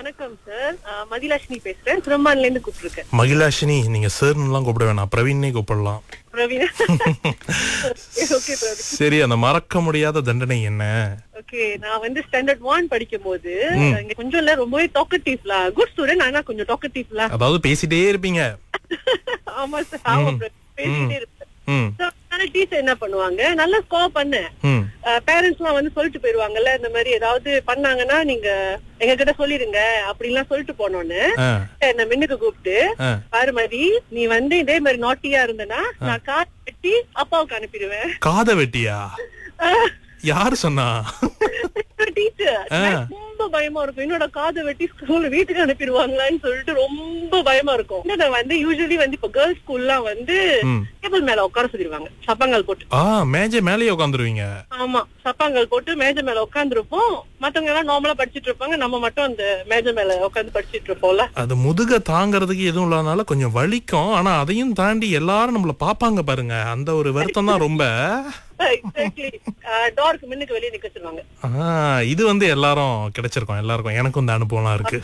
வணக்கம் சார் மதிலட்சுமி பேசுறேன் சிரம்பான்ல இருந்து கூப்பிட்டுருக்கேன் மகிழாஷினி நீங்க சார்னுலாம் கூப்பிட வேணாம் பிரவீன்னே கூப்பிடலாம் பிரவீன் ஓகே பிரவீன் சரி அந்த மறக்க முடியாத தண்டனை என்ன ஓகே நான் வந்து ஸ்டாண்டர்ட் ஒன் படிக்கும் போது இங்க கொஞ்சம் இல்ல ரொம்பவே டாக்கட்டிவ்ல குட் ஸ்டூடெண்ட் ஆனா கொஞ்சம் டாக்கட்டிவ்ல அதாவது பேசிட்டே இருப்பீங்க ஆமா சார் ஆமா பிரவீன். பேசிட்டே இருப்பேன் ம் So, அதனால டீச்சர் என்ன பண்ணுவாங்க நல்லா ஸ்கோர் பண்ணேன் ம் பேரண்ட்ஸ் எல்லாம் வந்து சொல்லிட்டு போயிருவாங்கல்ல இந்த மாதிரி ஏதாவது பண்ணாங்கன்னா நீங்க எங்க கிட்ட சொல்லிருங்க அப்படிலாம் சொல்லிட்டு போனோன்னு ஆ என்ன மின்னுக்கு கூப்பிட்டு ஆ பாரு மதி நீ வந்து இதே மாதிரி நாட்டியா இருந்தனா நான் கார் வெட்டி அப்பாவுக்கு அனுப்பிடுவேன் காதை வெட்டியா யாரு சொன்னா டீச்சர் ஆ. ரொம்ப பயமா இருக்கும் என்னோட காதை வெட்டி ஸ்கூல் வீட்டுக்கு அனுப்பிடுவாங்களான்னு சொல்லிட்டு ரொம்ப பயமா இருக்கும் நான் வந்து யூஸ்வலி வந்து இப்ப கேர்ள்ஸ் ஸ்கூல்லாம் வந்து ம். டேபிள் மேல உட்கார சொல்லிடுவாங்க சப்பாங்கால் போட்டு ஆ மேஜை மேலேயே உட்காந்துருவீங்க ஆமா சப்பாங்கால் போட்டு மேஜை மேல உட்காந்துருப்போம் மத்தவங்க எல்லாம் நார்மலா படிச்சிட்டு இருப்பாங்க நம்ம மட்டும் அந்த மேஜை மேல உட்காந்து படிச்சிட்டு இருப்போம்ல அது முதுக தாங்கறதுக்கு எதுவும் இல்லாதனால கொஞ்சம் வலிக்கும் ஆனா அதையும் தாண்டி எல்லாரும் நம்மள பாப்பாங்க பாருங்க அந்த ஒரு வருத்தம் தான் ரொம்ப எக்ஸாக்ட்லி டோருக்கு முன்னுக்கு வெளியே நிக்க சொல்லுவாங்க ஆ இது வந்து எல்லாரும் கிடைச்சிருக்கோம் எல்லாருக்கும் எனக்கும் இந்த அனுபவம்லாம் இருக்கு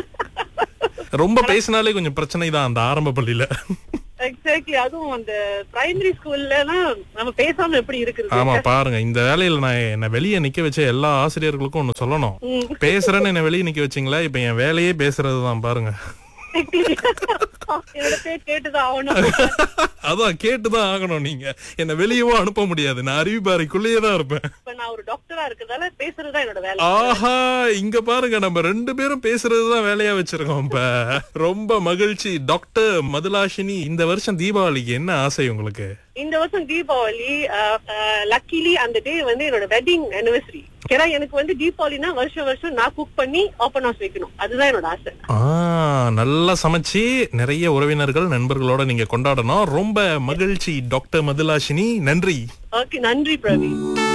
ரொம்ப பேசினாலே கொஞ்சம் பிரச்சனை தான் அந்த ஆரம்ப பள்ளியில எக்ஸாக்ட்லி அதுவும் அந்த பிரைமரி ஸ்கூல்ல எல்லாம் நம்ம பேசாம எப்படி இருக்குது ஆமா பாருங்க இந்த வேலையில நான் என்ன வெளியே நிக்க வச்ச எல்லா ஆசிரியர்களுக்கும் ஒண்ணு சொல்லணும் பேசுறேன்னு என்ன வெளியே நிக்க வச்சீங்களா இப்ப என் வேலையே பேசுறதுதான் பாருங்க என்னோட பேர் கேட்டுதான் ஆகணும் அதான் கேட்டுதான் ஆகணும் நீங்க என்ன வெளியவும் அனுப்ப முடியாது நான் அறிவிப்பாறைக்குள்ளேயே தான் இருப்பேன் இப்ப நான் ஒரு டாக்டரா இருக்கிறதால பேசுறதுதான் என்னோட வேலை ஆஹா இங்க பாருங்க நம்ம ரெண்டு பேரும் பேசுறதுதான் வேலையா வச்சிருக்கோம் இப்ப ரொம்ப மகிழ்ச்சி டாக்டர் மதுலாஷினி இந்த வருஷம் தீபாவளிக்கு என்ன ஆசை உங்களுக்கு இந்த வருஷம் தீபாவளி லக்கிலி அந்த டே வந்து என்னோட வெட்டிங் anniversary ஏன்னா எனக்கு வந்து தீபாவளினா வருஷம் வருஷம் நான் குக் பண்ணி ஓப்பன் ஹவுஸ் வைக்கணும் அதுதான் என்னோட ஆசை ஆ நல்லா சமைச்சு நிறைய உறவினர்கள் நண்பர்களோட நீங்க கொண்டாடணும் ரொம்ப மகிழ்ச்சி டாக்டர் மதுலாஷினி நன்றி ஓகே நன்றி பிரவீன்